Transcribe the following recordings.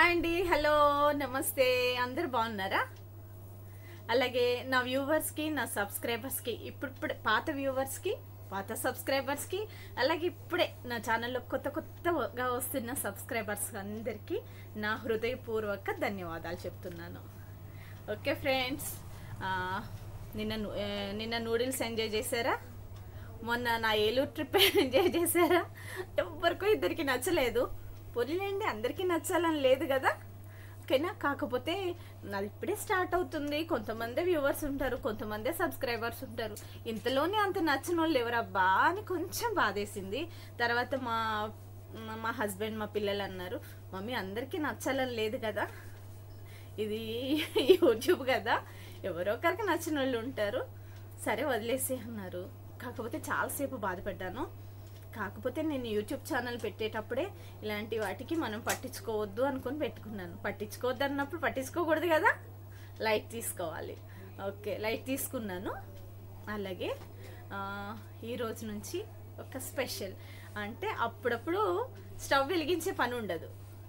hi అండి hello నమస్తే అందరు బాగున్నారా అలాగే నా వ్యూవర్స్కి నా సబ్స్క్రైబర్స్కి ఇప్పుడిప్పుడే పాత వ్యూవర్స్కి పాత సబ్స్క్రైబర్స్కి అలాగే ఇప్పుడే నా ఛానల్లో కొత్త కొత్తగా వస్తున్న సబ్స్క్రైబర్స్ అందరికీ నా హృదయపూర్వక ధన్యవాదాలు చెప్తున్నాను ఓకే ఫ్రెండ్స్ నిన్న ను- ఆ, నిన్న నూడిల్స్ ఎంజాయ్ చేశారా మొన్న నా ఏలూరు ట్రిప్ ఎంజాయ్ చేశారా ఎవరికో ఇద్దరికి నచ్చలేదు పొలిలేండి అందరికీ నచ్చాలని లేదు కదా ఓకేనా కాకపోతే నాది ఇప్పుడే స్టార్ట్ అవుతుంది కొంతమంది వ్యూవర్స్ ఉంటారు కొంతమంది సబ్స్క్రైబర్స్ ఉంటారు ఇంతలోనే అంత నచ్చిన వాళ్ళు ఎవరబ్బా అని కొంచెం బాధేసింది తర్వాత మా మా- మా హస్బెండ్ మా పిల్లలు అన్నారు మమ్మీ అందరికీ నచ్చాలని లేదు కదా ఇది యూట్యూబ్ కదా ఎవరో ఒకరికి నచ్చిన వాళ్ళు ఉంటారు సరే వదిలేసి అన్నారు కాకపోతే చాలాసేపు బాధపడ్డాను కాకపోతే నేను యూట్యూబ్ ఛానల్ పెట్టేటప్పుడే ఇలాంటి వాటికి మనం పట్టించుకోవద్దు అనుకొని పెట్టుకున్నాను పట్టించుకోవద్దు అన్నప్పుడు పట్టించుకోకూడదు కదా లైట్ తీసుకోవాలి ఓకే లైట్ తీసుకున్నాను అలాగే ఆ, ఈ రోజు నుంచి ఒక స్పెషల్ అంటే అప్పుడప్పుడు స్టవ్ వెలిగించే పని ఉండదు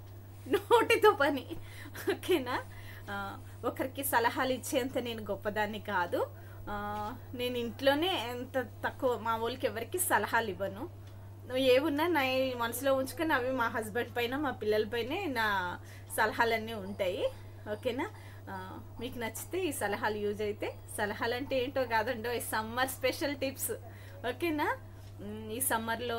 నోటితో పని ఓకేనా ఆ, ఒకరికి సలహాలు ఇచ్చేంత నేను గొప్పదాన్ని కాదు ఆ, నేను ఇంట్లోనే ఎంత తక్కువ మా వాళ్ళకి ఎవరికి సలహాలు ఇవ్వను నువ్వు ఏమున్నా నా మనసులో ఉంచుకొని అవి మా హస్బెండ్ పైన మా పిల్లల పైనే నా సలహాలన్నీ ఉంటాయి ఓకేనా ఆ, మీకు నచ్చితే ఈ సలహాలు యూజ్ అయితే సలహాలు అంటే ఏంటో కాదండో ఈ సమ్మర్ స్పెషల్ టిప్స్ ఓకేనా ఉమ్, ఈ సమ్మర్లో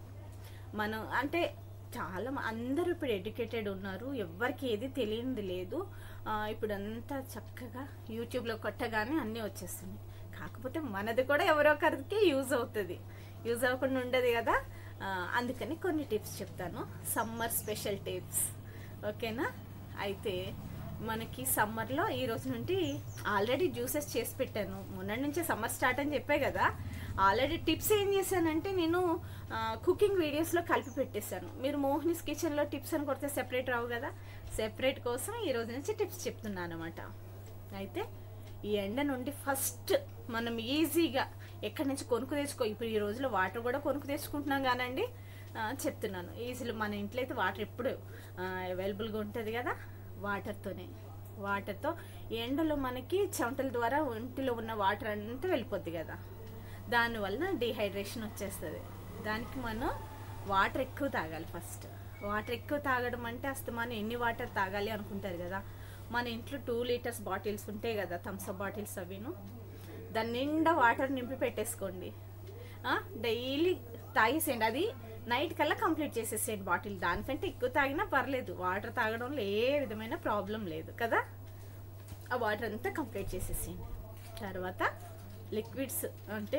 మనం అంటే చాలా మ- అందరూ ఇప్పుడు ఎడ్యుకేటెడ్ ఉన్నారు ఎవరికి ఏది తెలియంది లేదు ఆ, ఇప్పుడు అంతా చక్కగా యూట్యూబ్లో కొట్టగానే అన్నీ వచ్చేస్తున్నాయి కాకపోతే మనది కూడా ఎవరో ఒకరికి యూజ్ అవుతుంది యూజ్ అవ్వకుండా ఉండదు కదా ఆ, అందుకని కొన్ని టిప్స్ చెప్తాను సమ్మర్ స్పెషల్ టిప్స్ ఓకేనా అయితే మనకి సమ్మర్లో ఈ రోజు నుండి ఆల్రెడీ జ్యూసెస్ చేసి పెట్టాను మొన్నటి నుంచే సమ్మర్ స్టార్ట్ అని చెప్పే కదా ఆల్రెడీ టిప్స్ ఏం చేశానంటే నేను కుకింగ్ వీడియోస్లో కలిపి పెట్టేశాను మీరు మోహినిస్ కిచెన్లో టిప్స్ అని కొడితే సెపరేట్ రావు కదా సెపరేట్ కోసం ఈ రోజు నుంచి టిప్స్ చెప్తున్నాను అనమాట అయితే ఈ ఎండ నుండి ఫస్ట్ మనం ఈజీగా ఎక్కడి నుంచి కొనుక్కు తెచ్చుకో ఇప్పుడు ఈ రోజులో వాటర్ కూడా కొనుక్కు తెచ్చుకుంటున్నాం కానండి ఆ, చెప్తున్నాను ఈజీలో మన ఇంట్లో అయితే వాటర్ ఎప్పుడు అవైలబుల్గా ఉంటుంది కదా వాటర్తోనే వాటర్తో ఎండలో మనకి చెమటల ద్వారా ఒంటిలో ఉన్న వాటర్ అంతా వెళ్ళిపోద్ది కదా దానివల్ల డిహైడ్రేషన్ వచ్చేస్తుంది దానికి మనం వాటర్ ఎక్కువ తాగాలి ఫస్ట్ వాటర్ ఎక్కువ తాగడం అంటే అసలు మనం ఎన్ని వాటర్ తాగాలి అనుకుంటారు కదా మన ఇంట్లో టూ లీటర్స్ బాటిల్స్ ఉంటాయి కదా థమ్స్అప్ బాటిల్స్ అవిను దాని నిండా వాటర్ నింపి పెట్టేసుకోండి డైలీ తాగేసేయండి అది నైట్ కల్లా కంప్లీట్ చేసేసేయండి బాటిల్ దానికంటే ఎక్కువ తాగినా పర్లేదు వాటర్ తాగడంలో ఏ విధమైన ప్రాబ్లం లేదు కదా ఆ వాటర్ అంతా కంప్లీట్ చేసేసేయండి తర్వాత లిక్విడ్స్ అంటే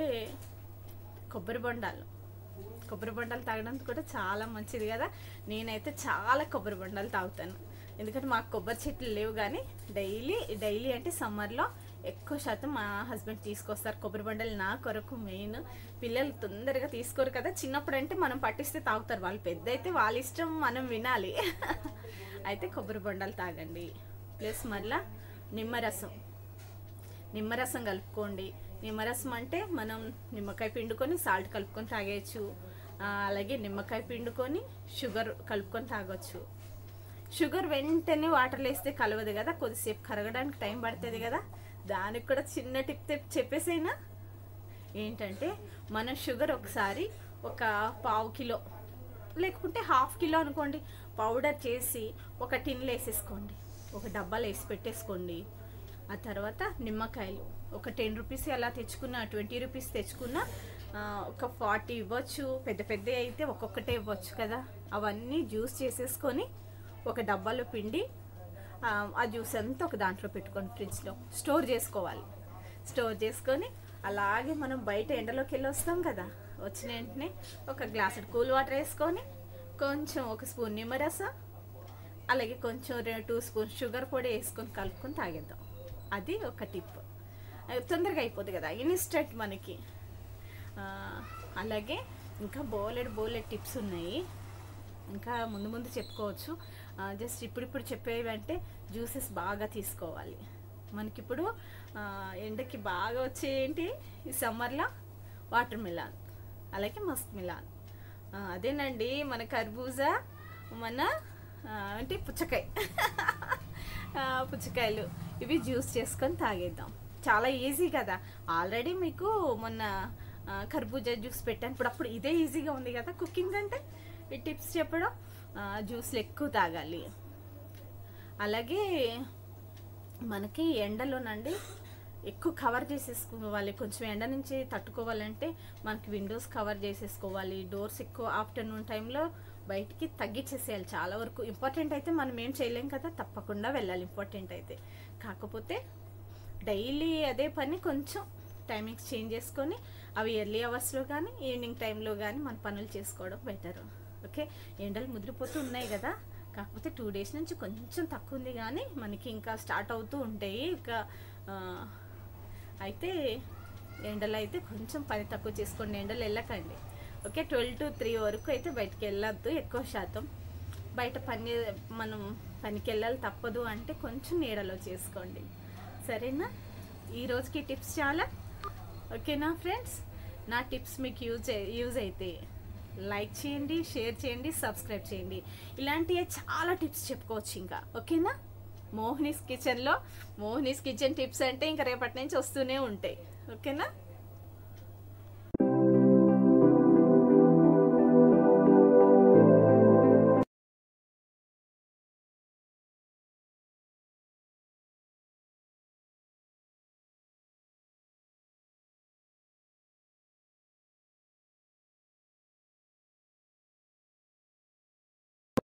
కొబ్బరి బొండాలు కొబ్బరి బొండాలు తాగడానికి కూడా చాలా మంచిది కదా నేనైతే చాలా కొబ్బరి బొండాలు తాగుతాను ఎందుకంటే మాకు కొబ్బరి చెట్లు లేవు కానీ డైలీ డైలీ అంటే సమ్మర్లో ఎక్కువ శాతం మా హస్బెండ్ తీసుకొస్తారు కొబ్బరి బొండాలు నా కొరకు మెయిన్ పిల్లలు తొందరగా తీసుకోరు కదా చిన్నప్పుడు అంటే మనం పట్టిస్తే తాగుతారు వాళ్ళు పెద్ద అయితే వాళ్ళ ఇష్టం మనం వినాలి అయితే కొబ్బరి బొండాలు తాగండి ప్లస్ మళ్ళా నిమ్మరసం నిమ్మరసం కలుపుకోండి నిమ్మరసం అంటే మనం నిమ్మకాయ పిండుకొని సాల్ట్ కలుపుకొని తాగేయచ్చు ఆ, అలాగే నిమ్మకాయ పిండుకొని షుగర్ కలుపుకొని తాగొచ్చు షుగర్ వెంటనే వాటర్లో వేస్తే కలవదు కదా కొద్దిసేపు కరగడానికి టైం పడుతుంది కదా దానికి కూడా చిన్న టిప్ తెప్- చెప్పేసైనా ఏంటంటే మనం షుగర్ ఒకసారి ఒక పావు కిలో లేకుంటే హాఫ్ కిలో అనుకోండి పౌడర్ చేసి ఒక టిన్లో వేసేసుకోండి ఒక డబ్బాలో వేసి పెట్టేసుకోండి ఆ తర్వాత నిమ్మకాయలు ఒక టెన్ రూపీస్ అలా తెచ్చుకున్న ట్వంటీ రూపీస్ తెచ్చుకున్న ఆ, ఒక ఫార్టీ ఇవ్వచ్చు పెద్ద పెద్ద అయితే ఒక్కొక్కటే ఇవ్వచ్చు కదా అవన్నీ జ్యూస్ చేసేసుకొని ఒక డబ్బాలో పిండి ఆ, ఆ జ్యూస్ అంతా ఒక దాంట్లో పెట్టుకొని ఫ్రిడ్జ్లో స్టోర్ చేసుకోవాలి స్టోర్ చేసుకొని అలాగే మనం బయట ఎండలోకి వెళ్ళి వస్తాం కదా వచ్చిన వెంటనే ఒక గ్లాస్ కూల్ వాటర్ వేసుకొని కొంచెం ఒక స్పూన్ నిమ్మరసం అలాగే కొంచెం రెండు టూ స్పూన్ షుగర్ పొడి వేసుకొని కలుపుకొని తాగేద్దాం అది ఒక టిప్ అది తొందరగా అయిపోద్ది కదా ఇన్స్టెంట్ మనకి ఆ, అలాగే ఇంకా బోలెడ్ బోలెడ్ టిప్స్ ఉన్నాయి ఇంకా ముందు ముందు చెప్పుకోవచ్చు జస్ట్ ఇప్పుడిప్పుడు చెప్పేవి అంటే జ్యూసెస్ బాగా తీసుకోవాలి మనకిప్పుడు ఆ, ఎండకి బాగా వచ్చే ఏంటి ఈ సమ్మర్లో వాటర్ మిలాన్ అలాగే మస్క్ మిలాన్ ఆ, అదేనండి మన కర్బూజా మన ఆ, అంటే పుచ్చకాయ ఆ, పుచ్చకాయలు ఇవి జ్యూస్ చేసుకొని తాగేద్దాం చాలా ఈజీ కదా ఆల్రెడీ మీకు మొన్న ఆ, కర్బూజా జ్యూస్ పెట్టాను ఇప్పుడు అప్పుడు ఇదే ఈజీగా ఉంది కదా కుకింగ్ అంటే ఈ టిప్స్ చెప్పడం ఆ, జ్యూస్లు ఎక్కువ తాగాలి అలాగే మనకి ఎండలోనండి ఎక్కువ కవర్ చేసేసుకోవాలి కొంచెం ఎండ నుంచి తట్టుకోవాలంటే మనకి విండోస్ కవర్ చేసేసుకోవాలి డోర్స్ ఎక్కువ ఆఫ్టర్నూన్ టైంలో బయటికి తగ్గించేసేయాలి చాలా వరకు ఇంపార్టెంట్ అయితే మనం ఏం చేయలేం కదా తప్పకుండా వెళ్ళాలి ఇంపార్టెంట్ అయితే కాకపోతే డైలీ అదే పని కొంచెం టైమింగ్స్ చేంజ్ చేసుకొని అవి ఎర్లీ అవర్స్లో కానీ ఈవినింగ్ టైంలో కానీ మన పనులు చేసుకోవడం బెటర్ ఓకే ఎండలు ముదిరిపోతూ ఉన్నాయి కదా కాకపోతే టూ డేస్ నుంచి కొంచెం తక్కువ ఉంది కానీ మనకి ఇంకా స్టార్ట్ అవుతూ ఉంటాయి ఇంకా ఆ, అయితే ఎండలు అయితే కొంచెం పని తక్కువ చేసుకోండి ఎండలు వెళ్ళకండి ఓకే ట్వెల్వ్ టు త్రీ వరకు అయితే బయటికి వెళ్ళొద్దు ఎక్కువ శాతం బయట పని మనం పనికి వెళ్ళాలి తప్పదు అంటే కొంచెం నీడలో చేసుకోండి సరేనా ఈ రోజుకి టిప్స్ చాలా ఓకేనా ఫ్రెండ్స్ నా టిప్స్ మీకు యూజ్ యూజ్ అయితే లైక్ చేయండి షేర్ చేయండి సబ్స్క్రైబ్ చేయండి ఇలాంటివి చాలా టిప్స్ చెప్పుకోవచ్చు ఇంకా ఓకేనా మోహినీస్ కిచెన్లో మోహినీస్ కిచెన్ టిప్స్ అంటే ఇంకా రేపటి నుంచి వస్తూనే ఉంటాయి ఓకేనా